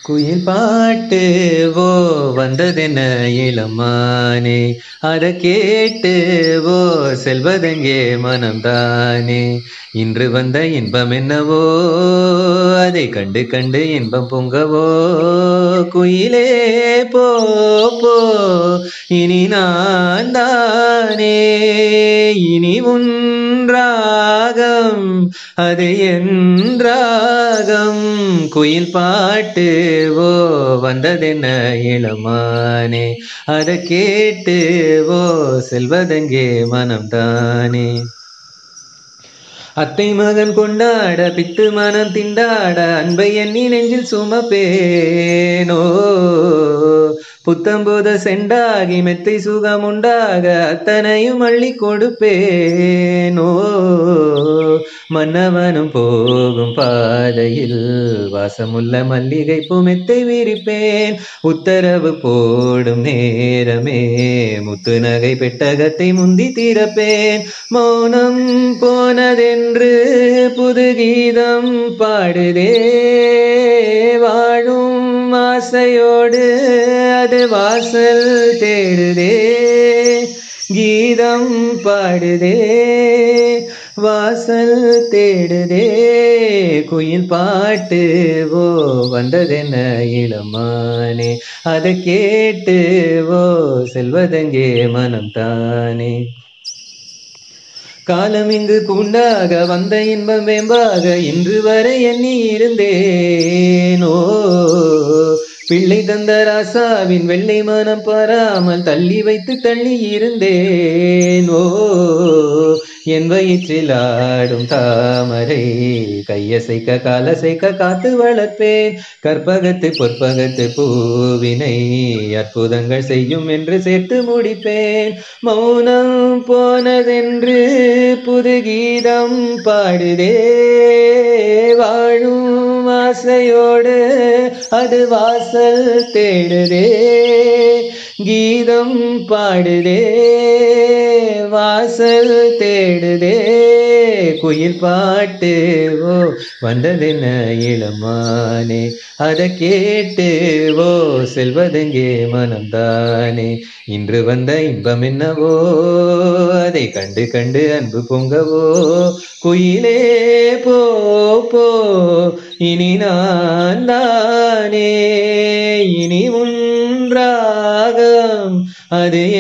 குயில் பாட்டு ஓ வந்ததென்ன இளமானே அத கேட்டு ஓ செல்வதெங்கே மனம்தானே இன்று வந்த இன்பம் என்னவோ அதை கண்டு கண்டு இன்பம் பொங்கவோ குயிலே போ போ இனி நான் தானே இனி உன் ராகம் அது என் ராகம் குயில் பாட்டு ஓ வந்ததென்ன இளமானே அத கேட்டு ஓ செல்வதெங்கே மனம்தானே அத்தை மகன் கொண்டாட பித்து மனம் திண்டாட அன்பை எண்ணி நெஞ்சில் சுமப்பேனோ புத்தம்போத செண்டாகி மெத்தை சுகம் உண்டாக அத்தனையும் அள்ளி கொடுப்பேனோ மன்னவனும் போகும் பாதையில் வாசமுள்ள மல்லிகை புமெத்தை விரிப்பேன் உத்தரவு போடும் நேரமே முத்து நகை பெட்டகத்தை முந்தி திறப்பேன் மௌனம் போனதென்று புது கீதம் பாடுதே வாழும் ஆசையோடு அது வாசல் தேடுதே கீதம் பாடுதே வாசல் தேடுதே குயில் பாட்டு ஓ வந்ததென்ன இளமானே அதை கேட்டு ஓ செல்வதெங்கே மனம் தானே காலம் இங்கு கூண்டாக வந்த இன்பம் வேம்பாக இன்று வரை எண்ணி இருந்தேனோ பிள்ளை தந்த ராசாவின் வெள்ளை மனம் பாராமல் தள்ளி வைத்து தள்ளி இருந்தேனோ என் வயிற்றில் ஆடும் தாமரை கையசைக்க காலசைக்க காத்து வளர்ப்பேன் கற்பகத்து பொற்பகத்து பூவினை அற்புதங்கள் செய்யும் என்று சேர்த்து முடிப்பேன் மௌனம் போனதென்று புது கீதம் பாடுதே வாழும் ஆசையோடு அது வாசல் தேடுதே கீதம் பாடுதே வாசல் தேடுதே குயில் பாட்டு ஓ வந்ததென்ன இளமானே அதை கேட்டு ஓ செல்வதெங்கே மனம்தானே இன்று வந்த இன்பம் என்னவோ அதை கண்டு கண்டு அன்பு பொங்கவோ குயிலே போ போ இனி நான் தானே இனி உன் ராகம் அது